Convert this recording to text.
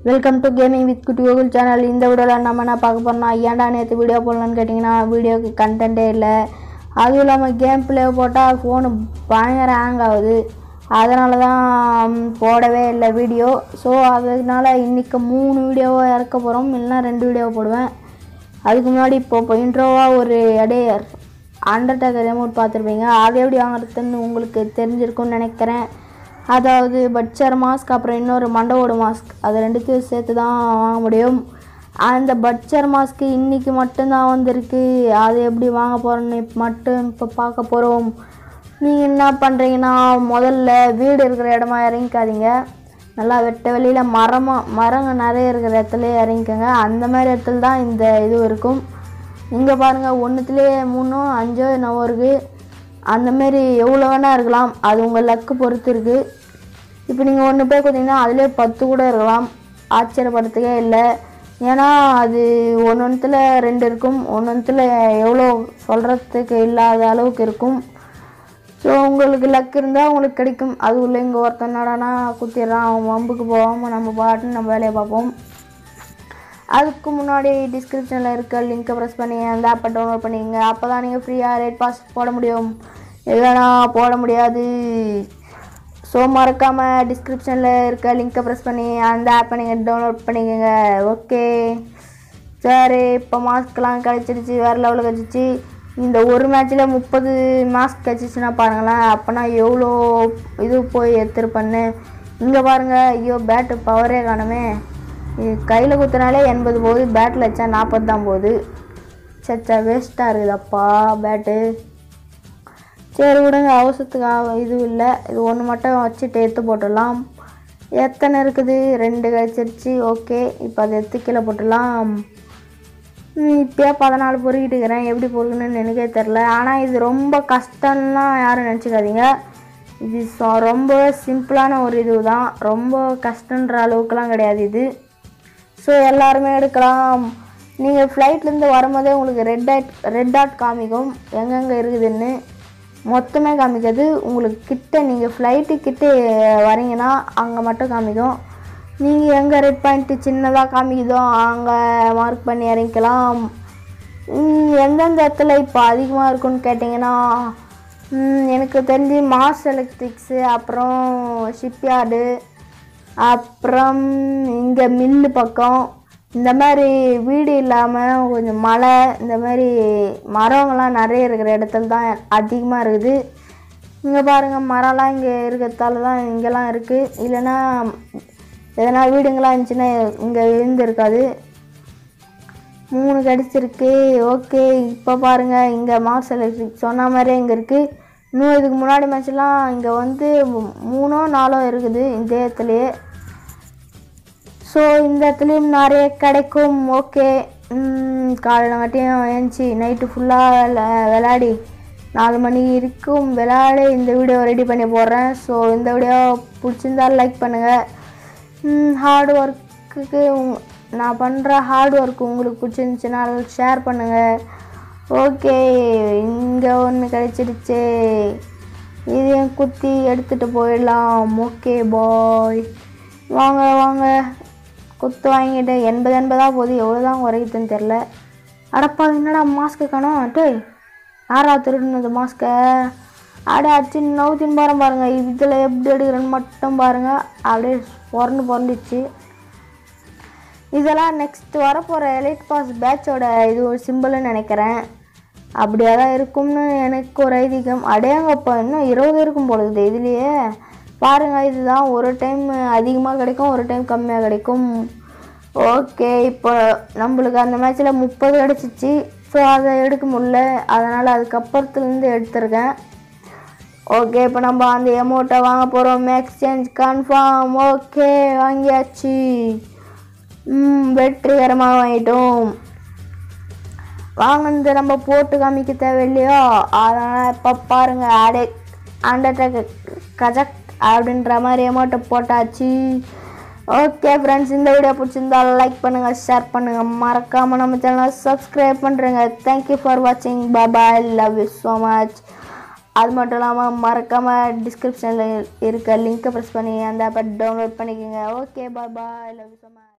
welcome to gaming with Kutti Google channel இந்த வீடியோவில் நம்ம என்ன பார்க்க போறோம்னா ஏன்டா நேற்று வீடியோ போடலான்னு கேட்டிங்கன்னா வீடியோக்கு கண்டென்ட்டே இல்லை அதுவும் இல்லாமல் கேம் பிளே போட்டால் ஃபோனு பயங்கர ஹேங் ஆகுது அதனால தான் போடவே இல்லை வீடியோ ஸோ அதனால இன்றைக்கி மூணு வீடியோவை இறக்க போகிறோம் இல்லைன்னா ரெண்டு வீடியோ போடுவேன் அதுக்கு முன்னாடி இப்போ இப்போ இன்ட்ரோவாக ஒரு அப்படியே அண்டர்டேக்கர் ரெமோட் பார்த்துருப்பீங்க அது எப்படி வாங்குறதுன்னு உங்களுக்கு தெரிஞ்சிருக்கும்னு நினைக்கிறேன் அதாவது பட்சர் மாஸ்க் அப்புறம் இன்னொரு மண்டவோட மாஸ்க் அது ரெண்டுத்தையும் சேர்த்து தான் வாங்க முடியும் அந்த பட்சர் மாஸ்க்கு இன்றைக்கி மட்டும்தான் வந்திருக்கு அது எப்படி வாங்க போகிறோன்னு மட்டும் இப்போ பார்க்க போகிறோம் நீங்கள் என்ன பண்ணுறீங்கன்னா முதல்ல வீடு இருக்கிற இடமா இறங்கிக்காதீங்க நல்லா வெட்ட வெளியில் மரமாக மரங்க நிறைய இருக்கிற இடத்துல இறங்கிக்கோங்க அந்த மாதிரி இடத்துல தான் இந்த இது இருக்கும் இங்கே பாருங்கள் ஒன்றுத்துலேயே மூணோ அஞ்சோ என்னவோ இருக்குது அந்தமாரி எவ்வளோ வேணால் இருக்கலாம் அது உங்கள் லக்கு பொறுத்து இருக்குது இப்போ நீங்கள் ஒன்று போய் கொடுத்தீங்கன்னா அதிலே பத்து கூட இருக்கலாம் ஆச்சரியப்படுறதுக்கே இல்லை ஏன்னா அது ஒன்று ஒன்றுத்தில் ரெண்டு இருக்கும் ஒன்று ஒன்றுத்தில் எவ்வளோ சொல்கிறதுக்கு இல்லாத அளவுக்கு இருக்கும் ஸோ உங்களுக்கு லக் இருந்தால் உங்களுக்கு கிடைக்கும் அது உள்ள இங்கே ஒருத்தன் நடனா குத்திடுறான் அவன் வம்புக்கு போகாமல் நம்ம பாட்டுன்னு நம்ம வேலையை பார்ப்போம் அதுக்கு முன்னாடி டிஸ்கிரிப்ஷனில் இருக்க லிங்க்கை ப்ரெஸ் பண்ணி அந்த ஆப்பை டவுன்லோட் பண்ணிக்கங்க அப்போ தான் நீங்கள் ஃப்ரீயாக ரேட் பாஸ் போட முடியும் இல்லைனா போட முடியாது ஸோ மறக்காமல் டிஸ்கிரிப்ஷனில் இருக்க லிங்க்கை ப்ரெஸ் பண்ணி அந்த ஆப்பை நீங்கள் டவுன்லோட் பண்ணிக்கோங்க ஓகே சரி இப்போ மாஸ்க்லாம் கிடச்சிருச்சு வேறு லெவலில் கிடச்சிச்சு இந்த ஒரு மேட்ச்சில் முப்பது மாஸ்க் கிடச்சிச்சுன்னா பாருங்களேன் அப்போனா எவ்வளோ இது போய் எடுத்துருப்பேன்னு இங்கே பாருங்கள் ஐயோ பேட்டு பவரே காணுமே இது கையில் குத்துனாலே எண்பது போகுது பேட்டில் வச்சா நாற்பது தான் போகுது சச்சா வேஸ்ட்டாக இருக்குதப்பா பேட்டு சரி விடுங்க அவசரத்துக்கு ஆ- இது இல்லை இது ஒன்று மட்டும் வச்சுட்டு எடுத்து போட்டுடலாம் எத்தனை இருக்குது ரெண்டு கழிச்சிருச்சு ஓகே இப்போ அதை எடுத்து கீழே போட்டுடலாம் ம், இப்பயே பதினாலு பொறுக்கிட்டு இருக்கிறேன் எப்படி பொறுக்கணும்னு எனக்கே தெரில ஆனால் இது ரொம்ப கஷ்டம்லாம் யாரும் நினச்சிக்காதீங்க இது சொ- ரொம்ப சிம்பிளான ஒரு இது தான் ரொம்ப கஷ்டன்ற அளவுக்குலாம் கிடையாது இது ஸோ எல்லாருமே எடுக்கலாம் நீங்கள் ஃப்ளைட்லேருந்து வரும்போதே உங்களுக்கு ரெட் டாட் ரெட் டாட் காமிக்கும் எங்கெங்கே இருக்குதுன்னு மொத்தமே காமிக்காது உங்களுக்கு கிட்ட நீங்கள் ஃப்ளைட்டு கிட்ட வரீங்கன்னா அங்கே மட்டும் காமிக்கும் நீங்கள் எங்கே ரெட் பாயிண்ட்டு சின்னதாக காமிக்குதோ அங்கே மார்க் பண்ணி இறங்கிக்கலாம் ம், எந்தெந்த இடத்துல இப்போ அதிகமாக இருக்குன்னு கேட்டிங்கன்னா ம், எனக்கு தெரிஞ்சு மாஸ் எலக்ட்ரிக்ஸு அப்புறம் ஷிப்யார்டு அப்புறம் இங்கே மில்லு பக்கம் இந்த மாதிரி வீடு இல்லாமல் கொஞ்சம் மலை இந்த மாதிரி மரங்கள்லாம் நிறைய இருக்கிற இடத்துல தான் அதிகமாக இருக்குது இங்கே பாருங்கள் மரம்லாம் இங்கே இருக்கிறதால தான் இங்கெல்லாம் இருக்குது இல்லைன்னா எதனா வீடுங்களாம் இருந்துச்சுன்னா இங்கே இருந்திருக்காது மூணு கிடச்சிருக்கு ஓகே இப்போ பாருங்கள் இங்கே மார்ஸ் எலக்ட்ரிக் சொன்ன மாதிரியே இங்கே இருக்குது இன்னும் இதுக்கு முன்னாடி மேட்ச்லாம் இங்கே வந்து மூ- மூணோ நாலோ இருக்குது இந்த இடத்துலையே ஸோ இந்த இடத்துலையும் நிறைய கிடைக்கும் ஓகே காலையில் மட்டும் ஏஞ்சி நைட்டு ஃபுல்லாக விளையாடி நாலு மணி இருக்கும் விளையாடி இந்த வீடியோ ரெடி பண்ணி போடுறேன் ஸோ இந்த வீடியோ பிடிச்சிருந்தா லைக் பண்ணுங்கள் ஹார்ட் ஒர்க்குக்கு நான் பண்ணுற ஹார்ட் ஒர்க் உங்களுக்கு பிடிச்சிருந்துச்சுன்னா ஷேர் பண்ணுங்கள் ஓகே இங்கே ஒன்று கிடைச்சிடுச்சு இதையும் குத்தி எடுத்துகிட்டு போயிடலாம் ஓகே பாய் வாங்க வாங்க குத்து வாங்கிட்டு எண்பது எண்பதா போகுது எவ்வளோ தான் குறையுதுன்னு தெரில அடப்பா என்னடா மாஸ்க்கு காணோம் டேய் யாரா திருடுனது மாஸ்க்கை அப்படியே அடிச்சு நவுத்தின்னு போகிறேன் பாருங்கள் இதில் எப்படி எடுக்கிறேன்னு மட்டும் பாருங்கள் அப்படியே புரண்டு புரண்டுச்சு இதெல்லாம் நெக்ஸ்ட் வரப்போகிற எலைட் பாஸ் பேட்சோட இது ஒரு சிம்பிள்னு நினைக்கிறேன் அப்படியே தான் இருக்கும்னு எனக்கு ஒரு ஐதீகம் அடையாங்கப்பா இன்னும் இருபது இருக்கும் பொழுது இதுலேயே பாருங்கள் இதுதான் ஒரு டைம் அதிகமாக கிடைக்கும் ஒரு டைம் கம்மியாக கிடைக்கும் ஓகே இப்போ நம்மளுக்கு அந்த மேட்ச்சில் முப்பது கிடச்சிச்சு ஸோ அதை எடுக்க முடியல அதனால் அதுக்கப்புறத்துலேருந்து எடுத்திருக்கேன் ஓகே இப்போ நம்ம அந்த எமௌண்ட்டை வாங்க போகிறோம் எக்ஸ்சேஞ்ச் கன்ஃபார்ம் ஓகே வாங்கியாச்சு ம் வெற்றிகரமாக வாங்கிட்டோம் வாங்கினது நம்ம போட்டு காமிக்க தேவையில்லையோ அதனால் இப்போ பாருங்கள் அடே அண்டர்டேக்கர் கஜக் அப்படின்ற மாதிரி அமௌண்ட்டை போட்டாச்சு ஓகே ஃப்ரெண்ட்ஸ் இந்த வீடியோ பிடிச்சிருந்தா லைக் பண்ணுங்கள் ஷேர் பண்ணுங்கள் மறக்காமல் நம்ம சேனலை சப்ஸ்கிரைப் பண்ணுறேங்க தேங்க்யூ ஃபார் வாட்சிங் bye love you so much அது மட்டும் இல்லாமல் மறக்காமல் டிஸ்கிரிப்ஷனில் இருக்க லிங்க்கை ப்ரெஸ் பண்ணி அந்த ஆப்பை டவுன்லோட் பண்ணிக்கோங்க okay bye bye love you so much